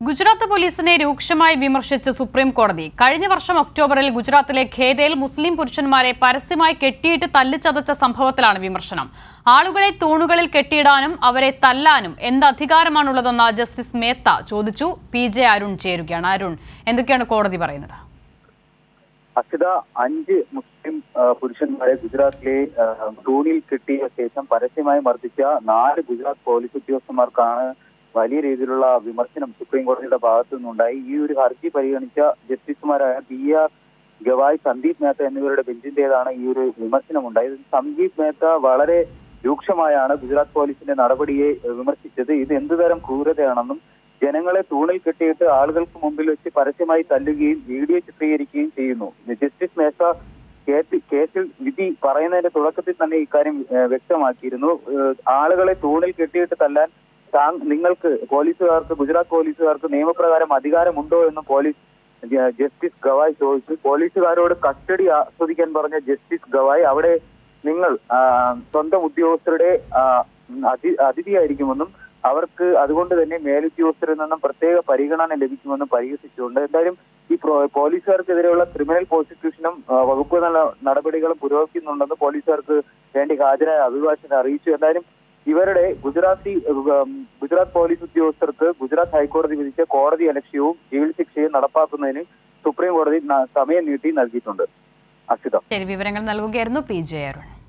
ഗുജറാത്ത് പോലീസിനെ രൂക്ഷമായി വിമർശിച്ച് സുപ്രീം കോടതി കഴിഞ്ഞ വർഷം ഒക്ടോബറിൽ ഗുജറാത്തിലെ ഖേദയിൽ മുസ്ലിം പുരുഷന്മാരെ പരസ്യമായി കെട്ടിയിട്ട് തല്ലിച്ചതച്ച സംഭവത്തിലാണ് വിമർശനം ആളുകളെ തൂണുകളിൽ കെട്ടിയിടാനും അവരെ തല്ലാനും എന്ത് അധികാരമാണുള്ളതെന്ന് ജസ്റ്റിസ് മേത്ത ചോദിച്ചു പി ജെ അരുൺ ചേരുകയാണ് അരുൺ എന്തൊക്കെയാണ് കോടതി പറയുന്നത് അക്ഷിത അഞ്ച് മുസ്ലിം ആ, പുരുഷന്മാരെ ഗുജറാത്തിലെ ആ, തൂണിൽ കെട്ടിയ ശേഷം പരസ്യമായി മർദ്ദിച്ച നാല് ഗുജറാത്ത് പോലീസ് ഉദ്യോഗസ്ഥന്മാർക്കാണ് വലിയ രീതിയിലുള്ള വിമർശനം സുപ്രീം കോടതിയുടെ ഭാഗത്തു നിന്നുണ്ടായി ഈ ഒരു ഹർജി പരിഗണിച്ച ജസ്റ്റിസുമാരായ പി ആർ ഗവായ് സന്ദീപ് മേത്ത എന്നിവരുടെ ബെഞ്ചിന്റേതാണ് ഈ ഒരു വിമർശനം ഉണ്ടായത് സന്ദീപ് മേത്ത വളരെ രൂക്ഷമായാണ് ഗുജറാത്ത് പോലീസിന്റെ നടപടിയെ വിമർശിച്ചത് ഇത് എന്തുതരം ക്രൂരതയാണെന്നും ജനങ്ങളെ തൂണിൽ കെട്ടിയിട്ട് ആളുകൾക്ക് മുമ്പിൽ വെച്ച് പരസ്യമായി തല്ലുകയും വീഡിയോ ചിത്രീകരിക്കുകയും ചെയ്യുന്നു ജസ്റ്റിസ് മേത്ത കേസ്- കേസിൽ വിധി പറയുന്നതിന്റെ തുടക്കത്തിൽ തന്നെ ഇക്കാര്യം ഏഹ്, വ്യക്തമാക്കിയിരുന്നു ഏഹ്, ആളുകളെ തൂണിൽ കെട്ടിയിട്ട് തല്ലാൻ താൻ നിങ്ങൾക്ക് പോലീസുകാർക്ക് ഗുജറാത്ത് പോലീസുകാർക്ക് നിയമപ്രകാരം അധികാരമുണ്ടോ എന്ന് പോലീസ് ജ- ജസ്റ്റിസ് ഗവായ് ചോദിച്ചു പോലീസുകാരോട് കസ്റ്റഡി ആസ്വദിക്കാൻ പറഞ്ഞ ജസ്റ്റിസ് ഗവായ് അവിടെ നിങ്ങൾ ആ, സ്വന്തം ഉദ്യോഗസ്ഥരുടെ ആ, അതി അതിഥിയായിരിക്കുമെന്നും അവർക്ക് അതുകൊണ്ട് തന്നെ മേലുദ്യോഗസ്ഥരിൽ നിന്നും പ്രത്യേക പരിഗണന ലഭിക്കുമെന്നും പരിഹസിച്ചുകൊണ്ട് എന്തായാലും ഈ പ്രോ- പോലീസുകാർക്കെതിരെയുള്ള ക്രിമിനൽ പ്രോസിക്യൂഷനും ആ, വകുപ്പ് തല നടപടികളും പുരോഗമിക്കുന്നുണ്ടെന്ന് പോലീസുകാർക്ക് വേണ്ടി ഹാജരായ അഭിഭാഷകൻ അറിയിച്ചു എന്തായാലും ഇവരുടെ ഗുജറാത്തി ഉം, ഗുജറാത്ത് പോലീസ് ഉദ്യോഗസ്ഥർക്ക് ഗുജറാത്ത് ഹൈക്കോടതി വിധിച്ച കോടതി അലക്ഷ്യവും ജയിൽ ശിക്ഷയും നടപ്പാക്കുന്നതിന് സുപ്രീം കോടതി ന- സമയം നീട്ടി നൽകിയിട്ടുണ്ട് അക്ഷിത ശരി വിവരങ്ങൾ നൽകുകയായിരുന്നു പി ജെ അരുൺ